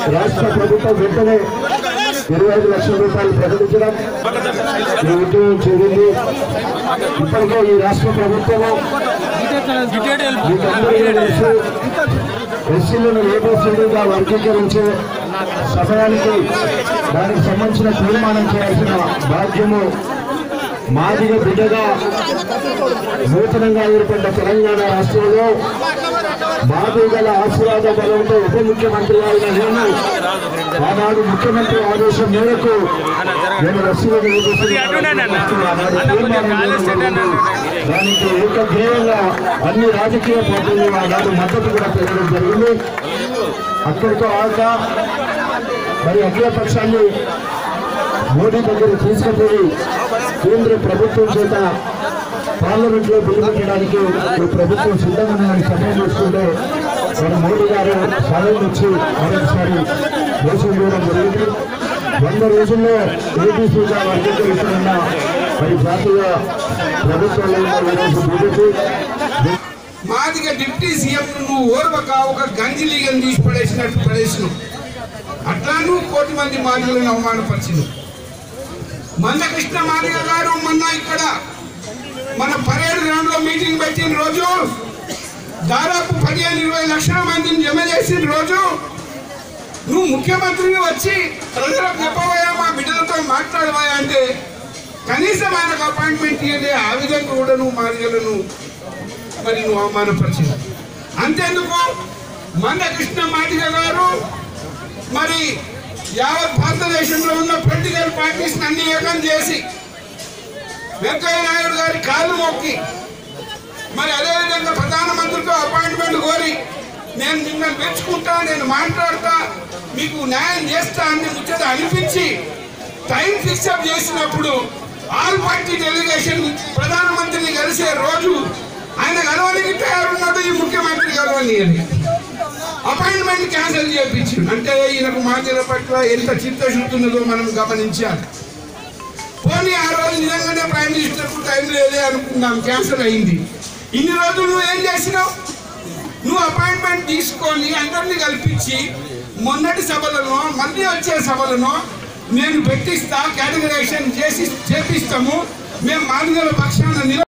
రాష్ట్ర ప్రభుత్వం వెంటనే ఇరవై ఐదు లక్షల రూపాయలు ప్రకటించడం ఈ ఉద్యోగం చేరింది ఇప్పటికే ఈ రాష్ట్ర ప్రభుత్వము మీకందరికీ తెలుసు ఎస్సీలను ఏబీసీలుగా వర్గీకరించే సమయానికి దానికి సంబంధించిన తీర్మానం చేయాల్సిన బాధ్యము మాదిగ బిడ్డగా నూతనంగా ఏర్పడ్డ తెలంగాణ రాష్ట్రంలో మాదిగల ఆశీర్వాద బలంతో ఉప ముఖ్యమంత్రి అయిన నేను ఆనాడు ముఖ్యమంత్రి ఆదేశం మేరకు నేను రసీదు దానికి ఏకగ్రీవంగా అన్ని రాజకీయ పార్టీలు ఆనాడు మద్దతు కూడా తెలవడం జరిగింది అక్కడితో ఆక మరి అఖిల పక్షాన్ని మోడీ దగ్గర తీసుకుపోయి కేంద్ర ప్రభుత్వం చేత పార్లమెంట్ లో బిల్లు పెట్టడానికి ఈ ప్రభుత్వం సిద్ధంగా ఉందని సమయం చూస్తుంటే మన మోడీ గారు సమయం వచ్చి మరొకసారి మోసం చేయడం జరిగింది వంద రోజుల్లో ఏబీసీగా వర్గీకరిస్తున్న మరి జాతీయ ప్రభుత్వంలో ఉన్న ఈరోజు బీజేపీ మాదిగా డిప్యూటీ సీఎం నువ్వు ఓర్వక ఒక గంజి లీగని తీసి పడేసినట్టు పడేసినావు అట్లా నువ్వు కోటి మంది మాదిగలను అవమానపరిచినావు మందకృష్ణ మాదిగ గారు మొన్న ఇక్కడ మన పరేడ్ గ్రౌండ్ లో మీటింగ్ పెట్టిన రోజు దాదాపు పదిహేను ఇరవై లక్షల మందిని జమ చేసిన రోజు నువ్వు ముఖ్యమంత్రిని వచ్చి ప్రజలకు చెప్పబోయా మా బిడ్డలతో మాట్లాడబోయా అంటే కనీసం ఆయనకు అపాయింట్మెంట్ ఇవ్వలే ఆ విధంగా కూడా నువ్వు మాదిగలను మరి నువ్వు అవమానపరిచింది అంతేందుకు మందకృష్ణ మాదిగ గారు మరి యావత్ భారతదేశంలో ఉన్న పొలిటికల్ పార్టీస్ అన్ని ఏకం చేసి వెంకయ్య నాయుడు గారి కాళ్ళు మొక్కి మరి అదేవిధంగా ప్రధానమంత్రితో అపాయింట్మెంట్ కోరి నేను మిమ్మల్ని మెచ్చుకుంటా నేను మాట్లాడతా మీకు న్యాయం చేస్తా అని ముచ్చట అనిపించి టైం ఫిక్స్ అప్ చేసినప్పుడు ఆల్ పార్టీ డెలిగేషన్ ప్రధానమంత్రిని కలిసే రోజు ఆయన కలవడానికి తయారున్నాడు ఈ ముఖ్యమంత్రి కలవని అని అపాయింట్మెంట్ క్యాన్సిల్ చేయించింది అంటే ఈయనకు మాటల పట్ల ఎంత చిత్తశుద్ధి ఉన్నదో మనం గమనించాలి పోనీ ఆ రోజు నిజంగానే ప్రైమ్ మినిస్టర్ కు టైం లేదే అనుకున్నాం క్యాన్సిల్ అయింది ఇన్ని రోజులు నువ్వు ఏం చేసినావు నువ్వు అపాయింట్మెంట్ తీసుకొని అందరినీ కల్పించి మొన్నటి సభలను మళ్ళీ వచ్చే సభలను నేను పెట్టిస్తా కేటగరైజేషన్ చేసి చేపిస్తాము మేము మాదిగల పక్షాన నిల